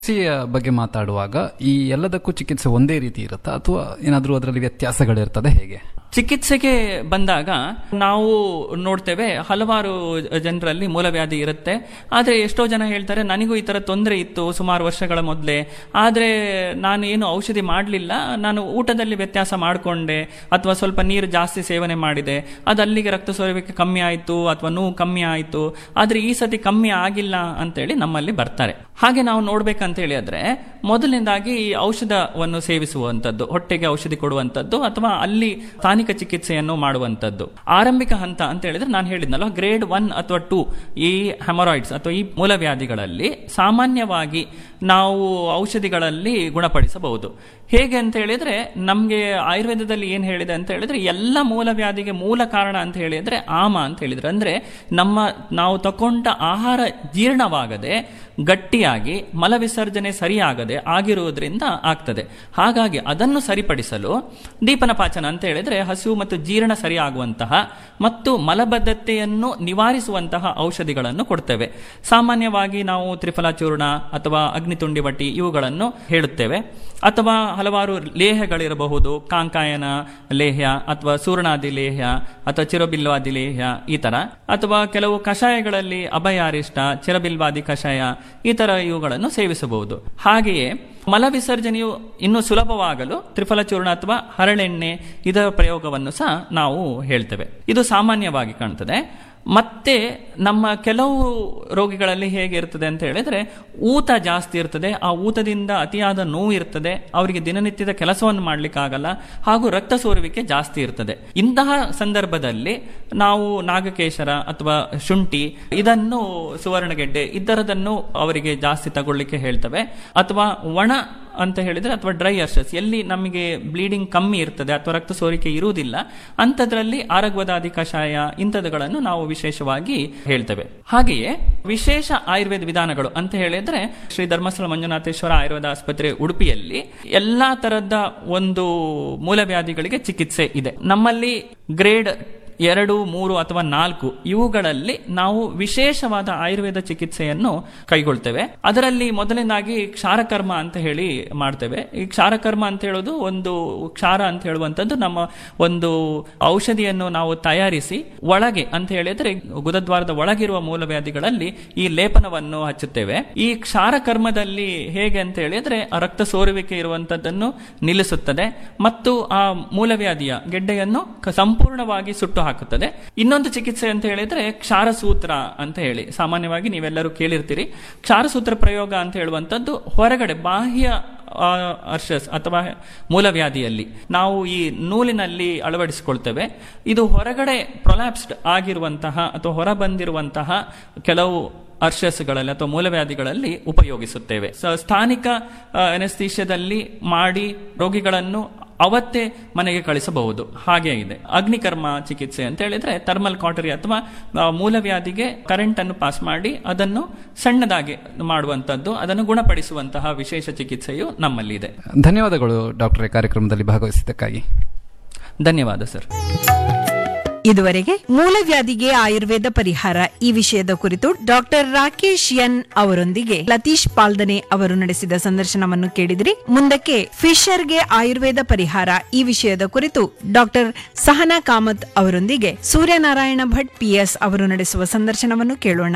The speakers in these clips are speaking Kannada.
ಚಿಕಿತ್ಸೆಯ ಬಗ್ಗೆ ಮಾತಾಡುವಾಗ ಈ ಎಲ್ಲದಕ್ಕೂ ಚಿಕಿತ್ಸೆ ಒಂದೇ ರೀತಿ ಇರುತ್ತಾ ಅಥವಾ ಏನಾದರೂ ಅದರಲ್ಲಿ ವ್ಯತ್ಯಾಸಗಳಿರ್ತದೆ ಹೇಗೆ ಚಿಕಿತ್ಸೆಗೆ ಬಂದಾಗ ನಾವು ನೋಡ್ತೇವೆ ಹಲವಾರು ಜನರಲ್ಲಿ ಮೂಲವ್ಯಾಧಿ ಇರುತ್ತೆ ಆದರೆ ಎಷ್ಟೋ ಜನ ಹೇಳ್ತಾರೆ ನನಗೂ ಈ ಥರ ತೊಂದರೆ ಇತ್ತು ಸುಮಾರು ವರ್ಷಗಳ ಮೊದಲೇ ಆದರೆ ನಾನು ಏನು ಔಷಧಿ ಮಾಡಲಿಲ್ಲ ನಾನು ಊಟದಲ್ಲಿ ವ್ಯತ್ಯಾಸ ಮಾಡಿಕೊಂಡೆ ಅಥವಾ ಸ್ವಲ್ಪ ನೀರು ಜಾಸ್ತಿ ಸೇವನೆ ಮಾಡಿದೆ ಅದು ಅಲ್ಲಿಗೆ ರಕ್ತ ಸೋರುವಿಕೆ ಕಮ್ಮಿ ಆಯಿತು ಅಥವಾ ನೋವು ಕಮ್ಮಿ ಆಯಿತು ಆದರೆ ಈ ಸತಿ ಕಮ್ಮಿ ಆಗಿಲ್ಲ ಅಂತೇಳಿ ನಮ್ಮಲ್ಲಿ ಬರ್ತಾರೆ ಹಾಗೆ ನಾವು ನೋಡ್ಬೇಕಂತ ಹೇಳಿ ಆದ್ರೆ ಮೊದಲನೇದಾಗಿ ಈ ಔಷಧವನ್ನು ಸೇವಿಸುವಂಥದ್ದು ಹೊಟ್ಟೆಗೆ ಔಷಧಿ ಕೊಡುವಂಥದ್ದು ಅಥವಾ ಅಲ್ಲಿ ಸ್ಥಾನಿಕ ಚಿಕಿತ್ಸೆಯನ್ನು ಮಾಡುವಂಥದ್ದು ಆರಂಭಿಕ ಹಂತ ಅಂತ ಹೇಳಿದ್ರೆ ನಾನು ಹೇಳಿದ್ನಲ್ಲ ಗ್ರೇಡ್ ಒನ್ ಅಥವಾ ಟೂ ಈ ಹೆಮರಾಯ್ಡ್ಸ್ ಅಥವಾ ಈ ಮೂಲವ್ಯಾಧಿಗಳಲ್ಲಿ ಸಾಮಾನ್ಯವಾಗಿ ನಾವು ಔಷಧಿಗಳಲ್ಲಿ ಗುಣಪಡಿಸಬಹುದು ಹೇಗೆ ಅಂತ ಹೇಳಿದ್ರೆ ನಮಗೆ ಆಯುರ್ವೇದದಲ್ಲಿ ಏನು ಹೇಳಿದೆ ಅಂತ ಹೇಳಿದ್ರೆ ಎಲ್ಲ ಮೂಲವ್ಯಾಧಿಗೆ ಮೂಲ ಕಾರಣ ಅಂತ ಹೇಳಿದ್ರೆ ಆಮ ಅಂತ ಹೇಳಿದ್ರೆ ಅಂದ್ರೆ ನಮ್ಮ ನಾವು ತಕೊಂಡ ಆಹಾರ ಜೀರ್ಣವಾಗದೆ ಗಟ್ಟಿಯಾಗಿ ಮಲವಿಸರ್ಜನೆ ಸರಿಯಾಗದೆ ಆಗಿರುವುದರಿಂದ ಆಗ್ತದೆ ಹಾಗಾಗಿ ಅದನ್ನು ಸರಿಪಡಿಸಲು ದೀಪನ ಪಾಚನ ಅಂತ ಹೇಳಿದ್ರೆ ಹಸಿವು ಮತ್ತು ಜೀರ್ಣ ಸರಿಯಾಗುವಂತಹ ಮತ್ತು ಮಲಬದ್ಧತೆಯನ್ನು ನಿವಾರಿಸುವಂತಹ ಔಷಧಿಗಳನ್ನು ಕೊಡ್ತೇವೆ ಸಾಮಾನ್ಯವಾಗಿ ನಾವು ತ್ರಿಫಲ ಚೂರ್ಣ ಅಥವಾ ಅಗ್ನಿತುಂಡಿ ಬಟ್ಟಿ ಇವುಗಳನ್ನು ಹೇಳುತ್ತೇವೆ ಅಥವಾ ಹಲವಾರು ಲೇಹಗಳಿರಬಹುದು ಕಾಂಕಾಯನ ಲೇಹ್ಯ ಅಥವಾ ಸೂರ್ಣಾದಿ ಲೇಹ್ಯ ಅಥವಾ ಚಿರಬಿಲ್ವಾದಿ ಲೇಹ್ಯ ಈ ತರ ಅಥವಾ ಕೆಲವು ಕಷಾಯಗಳಲ್ಲಿ ಅಭಯಾರಿಷ್ಟ ಚಿರಬಿಲ್ವಾದಿ ಕಷಾಯ ಈ ತರ ಇವುಗಳನ್ನು ಸೇವಿಸಬಹುದು ಹಾಗೆಯೇ ಮಲ ವಿಸರ್ಜನೆಯು ಇನ್ನೂ ಸುಲಭವಾಗಲು ತ್ರಿಫಲ ಚೂರ್ಣ ಅಥವಾ ಹರಳೆಣ್ಣೆ ಇದರ ಪ್ರಯೋಗವನ್ನು ಸಹ ನಾವು ಹೇಳ್ತೇವೆ ಇದು ಸಾಮಾನ್ಯವಾಗಿ ಕಾಣ್ತದೆ ಮತ್ತೆ ನಮ್ಮ ಕೆಲವು ರೋಗಿಗಳಲ್ಲಿ ಹೇಗೆ ಇರ್ತದೆ ಅಂತ ಹೇಳಿದ್ರೆ ಊತ ಜಾಸ್ತಿ ಇರ್ತದೆ ಆ ಊತದಿಂದ ಅತಿಯಾದ ನೋವು ಇರ್ತದೆ ಅವರಿಗೆ ದಿನನಿತ್ಯದ ಕೆಲಸವನ್ನು ಮಾಡಲಿಕ್ಕಾಗಲ್ಲ ಹಾಗೂ ರಕ್ತ ಸೋರುವಿಕೆ ಜಾಸ್ತಿ ಇರ್ತದೆ ಇಂತಹ ಸಂದರ್ಭದಲ್ಲಿ ನಾವು ನಾಗಕೇಶರ ಅಥವಾ ಶುಂಠಿ ಇದನ್ನು ಸುವರ್ಣಗೆಡ್ಡೆ ಇದರದನ್ನು ಅವರಿಗೆ ಜಾಸ್ತಿ ತಗೊಳ್ಳಿಕ್ಕೆ ಹೇಳ್ತವೆ ಅಥವಾ ಒಣ ಅಂತ ಹೇಳಿದ್ರೆ ಅಥವಾ ಡ್ರೈ ಅರ್ಷಸ್ ಎಲ್ಲಿ ನಮಗೆ ಬ್ಲೀಡಿಂಗ್ ಕಮ್ಮಿ ಇರ್ತದೆ ಅಥವಾ ರಕ್ತ ಸೋರಿಕೆ ಇರುವುದಿಲ್ಲ ಅಂಥದ್ರಲ್ಲಿ ಆರಗ್ವದಾದಿ ಕಷಾಯ ಇಂಥದ್ದುಗಳನ್ನು ನಾವು ವಿಶೇಷವಾಗಿ ಹೇಳ್ತೇವೆ ಹಾಗೆಯೇ ವಿಶೇಷ ಆಯುರ್ವೇದ ವಿಧಾನಗಳು ಅಂತ ಹೇಳಿದ್ರೆ ಶ್ರೀ ಧರ್ಮಸ್ಥಳ ಮಂಜುನಾಥೇಶ್ವರ ಆಯುರ್ವೇದ ಆಸ್ಪತ್ರೆ ಉಡುಪಿಯಲ್ಲಿ ಎಲ್ಲಾ ತರಹದ ಒಂದು ಮೂಲವ್ಯಾಧಿಗಳಿಗೆ ಚಿಕಿತ್ಸೆ ಇದೆ ನಮ್ಮಲ್ಲಿ ಗ್ರೇಡ್ ಎರಡು ಮೂರು ಅಥವಾ ನಾಲ್ಕು ಇವುಗಳಲ್ಲಿ ನಾವು ವಿಶೇಷವಾದ ಆಯುರ್ವೇದ ಚಿಕಿತ್ಸೆಯನ್ನು ಕೈಗೊಳ್ತೇವೆ ಅದರಲ್ಲಿ ಮೊದಲನೇದಾಗಿ ಕ್ಷಾರಕರ್ಮ ಅಂತ ಹೇಳಿ ಮಾಡ್ತೇವೆ ಈ ಕ್ಷಾರಕರ್ಮ ಅಂತ ಹೇಳೋದು ಒಂದು ಕ್ಷಾರ ಅಂತ ಹೇಳುವಂಥದ್ದು ನಮ್ಮ ಒಂದು ಔಷಧಿಯನ್ನು ನಾವು ತಯಾರಿಸಿ ಒಳಗೆ ಅಂತ ಹೇಳಿದ್ರೆ ಗುದದ್ವಾರದ ಒಳಗಿರುವ ಮೂಲವ್ಯಾಧಿಗಳಲ್ಲಿ ಈ ಲೇಪನವನ್ನು ಹಚ್ಚುತ್ತೇವೆ ಈ ಕ್ಷಾರಕರ್ಮದಲ್ಲಿ ಹೇಗೆ ಅಂತ ಹೇಳಿದ್ರೆ ಆ ರಕ್ತ ಸೋರುವಿಕೆ ಇರುವಂತದ್ದನ್ನು ನಿಲ್ಲಿಸುತ್ತದೆ ಮತ್ತು ಆ ಮೂಲವ್ಯಾಧಿಯ ಗೆಡ್ಡೆಯನ್ನು ಕ- ಸಂಪೂರ್ಣವಾಗಿ ಸುಟ್ಟು ಹಾಕುತ್ತದೆ ಇನ್ನೊಂದು ಚಿಕಿತ್ಸೆ ಅಂತ ಹೇಳಿದ್ರೆ ಕ್ಷಾರಸೂತ್ರ ಅಂತ ಹೇಳಿ ಸಾಮಾನ್ಯವಾಗಿ ನೀವೆಲ್ಲರೂ ಕೇಳಿರ್ತೀರಿ ಕ್ಷಾರಸೂತ್ರ ಪ್ರಯೋಗ ಅಂತ ಹೇಳುವಂಥದ್ದು ಹೊರಗಡೆ ಬಾಹ್ಯ ಅರ್ಷಸ್ ಅಥವಾ ಮೂಲವ್ಯಾಧಿಯಲ್ಲಿ ನಾವು ಈ ನೂಲಿನಲ್ಲಿ ಅಳವಡಿಸಿಕೊಳ್ತೇವೆ ಇದು ಹೊರಗಡೆ ಪ್ರೊಲ್ಯಾಪ್ಸ್ಡ್ ಆಗಿರುವಂತಹ ಅಥವಾ ಹೊರ ಬಂದಿರುವಂತಹ ಕೆಲವು ಅರ್ಷಸ್ಗಳಲ್ಲಿ ಅಥವಾ ಮೂಲವ್ಯಾಧಿಗಳಲ್ಲಿ ಉಪಯೋಗಿಸುತ್ತೇವೆ ಸ- ಸ್ಥಾನಿಕ ಅನೆಸ್ಥೀಷ್ಯದಲ್ಲಿ ಮಾಡಿ ರೋಗಿಗಳನ್ನು ಅವತ್ತೇ ಮನೆಗೆ ಕಳಿಸಬಹುದು ಹಾಗೆ ಇದೆ ಅಗ್ನಿಕರ್ಮ ಚಿಕಿತ್ಸೆ ಅಂತ ಹೇಳಿದ್ರೆ ಥರ್ಮಲ್ ಕಾಟರಿ ಅಥವಾ ಆ, ಮೂಲವ್ಯಾಧಿಗೆ ಕರೆಂಟ್ ಅನ್ನು ಪಾಸ್ ಮಾಡಿ ಅದನ್ನು ಸಣ್ಣದಾಗಿ ಮಾಡುವಂತದ್ದು ಅದನ್ನು ಗುಣಪಡಿಸುವಂತಹ ವಿಶೇಷ ಚಿಕಿತ್ಸೆಯು ನಮ್ಮಲ್ಲಿದೆ ಧನ್ಯವಾದಗಳು ಡಾಕ್ಟರ್ ಕಾರ್ಯಕ್ರಮದಲ್ಲಿ ಭಾಗವಹಿಸಿದ್ದಕ್ಕಾಗಿ ಧನ್ಯವಾದ ಸರ್ ಇದುವರೆಗೆ ಮೂಲವ್ಯಾಧಿಗೆ ಆಯುರ್ವೇದ ಪರಿಹಾರ ಈ ವಿಷಯದ ಕುರಿತು ಡಾಕ್ಟರ್ ರಾಕೇಶ್ ಎನ್ ಅವರೊಂದಿಗೆ ಲತೀಶ್ ಪಾಲ್ದನೆ ಅವರು ನಡೆಸಿದ ಸಂದರ್ಶನವನ್ನು ಕೇಳಿದ್ರಿ ಮುಂದಕ್ಕೆ ಫಿಶರ್ಗೆ ಆಯುರ್ವೇದ ಪರಿಹಾರ ಈ ವಿಷಯದ ಕುರಿತು ಡಾಕ್ಟರ್ ಸಹನಾ ಕಾಮತ್ ಅವರೊಂದಿಗೆ ಸೂರ್ಯನಾರಾಯಣ ಭಟ್ ಪಿಎಸ್ ಅವರು ನಡೆಸುವ ಸಂದರ್ಶನವನ್ನು ಕೇಳೋಣ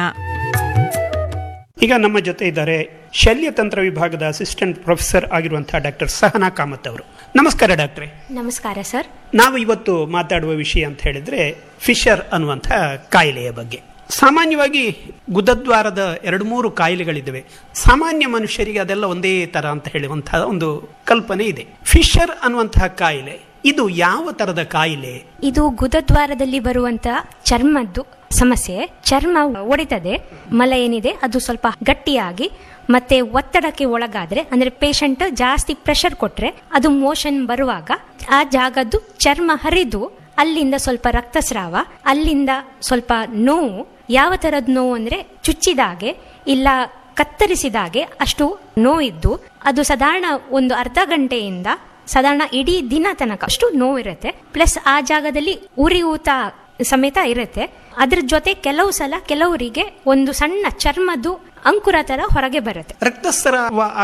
ಈಗ ನಮ್ಮ ಜೊತೆ ಇದ್ದಾರೆ ಶಲ್ಯತಂತ್ರ ವಿಭಾಗದ ಅಸಿಸ್ಟೆಂಟ್ ಪ್ರೊಫೆಸರ್ ಆಗಿರುವಂತಹ ಡಾಕ್ಟರ್ ಸಹನಾ ಕಾಮತ್ ಅವರು ನಮಸ್ಕಾರ ಡಾಕ್ಟ್ರೆ ನಮಸ್ಕಾರ ಸರ್ ನಾವು ಇವತ್ತು ಮಾತಾಡುವ ವಿಷಯ ಅಂತ ಹೇಳಿದ್ರೆ ಫಿಶರ್ ಅನ್ನುವಂತಹ ಕಾಯಿಲೆಯ ಬಗ್ಗೆ ಸಾಮಾನ್ಯವಾಗಿ ಗುದದ್ವಾರದ ಎರಡು ಮೂರು ಕಾಯಿಲೆಗಳಿದ್ದಾವೆ ಸಾಮಾನ್ಯ ಮನುಷ್ಯರಿಗೆ ಅದೆಲ್ಲ ಒಂದೇ ತರ ಅಂತ ಹೇಳುವಂತಹ ಒಂದು ಕಲ್ಪನೆ ಇದೆ ಫಿಶರ್ ಅನ್ನುವಂತಹ ಕಾಯಿಲೆ ಇದು ಯಾವ ತರದ ಕಾಯಿಲೆ ಇದು ಗುದದ್ವಾರದಲ್ಲಿ ಬರುವಂತಹ ಚರ್ಮದ್ದು ಸಮಸ್ಯೆ ಚರ್ಮ ಒಡಿತದೆ ಮಲ ಏನಿದೆ ಅದು ಸ್ವಲ್ಪ ಗಟ್ಟಿಯಾಗಿ ಮತ್ತೆ ಒತ್ತಡಕ್ಕೆ ಒಳಗಾದ್ರೆ ಅಂದ್ರೆ ಪೇಷಂಟ್ ಜಾಸ್ತಿ ಪ್ರೆಷರ್ ಕೊಟ್ರೆ ಅದು ಮೋಷನ್ ಬರುವಾಗ ಆ ಜಾಗದ್ದು ಚರ್ಮ ಹರಿದು ಅಲ್ಲಿಂದ ಸ್ವಲ್ಪ ರಕ್ತಸ್ರಾವ ಅಲ್ಲಿಂದ ಸ್ವಲ್ಪ ನೋವು ಯಾವ ತರದ್ ನೋವು ಅಂದ್ರೆ ಚುಚ್ಚಿದಾಗೆ ಇಲ್ಲ ಕತ್ತರಿಸಿದಾಗೆ ಅಷ್ಟು ನೋವಿದ್ದು ಅದು ಸಾಧಾರಣ ಒಂದು ಅರ್ಧ ಗಂಟೆಯಿಂದ ಸಾಧಾರಣ ಇಡೀ ದಿನ ತನಕ ಅಷ್ಟು ನೋವಿರುತ್ತೆ ಪ್ಲಸ್ ಆ ಜಾಗದಲ್ಲಿ ಉರಿಯೂತ ಸಮೇತ ಇರುತ್ತೆ ಅದ್ರ ಜೊತೆ ಕೆಲವು ಸಲ ಕೆಲವರಿಗೆ ಒಂದು ಸಣ್ಣ ಚರ್ಮದ್ದು ಅಂಕುರ ತರ ಹೊರಗೆ ಬರುತ್ತೆ ರಕ್ತಸ್ರಾವ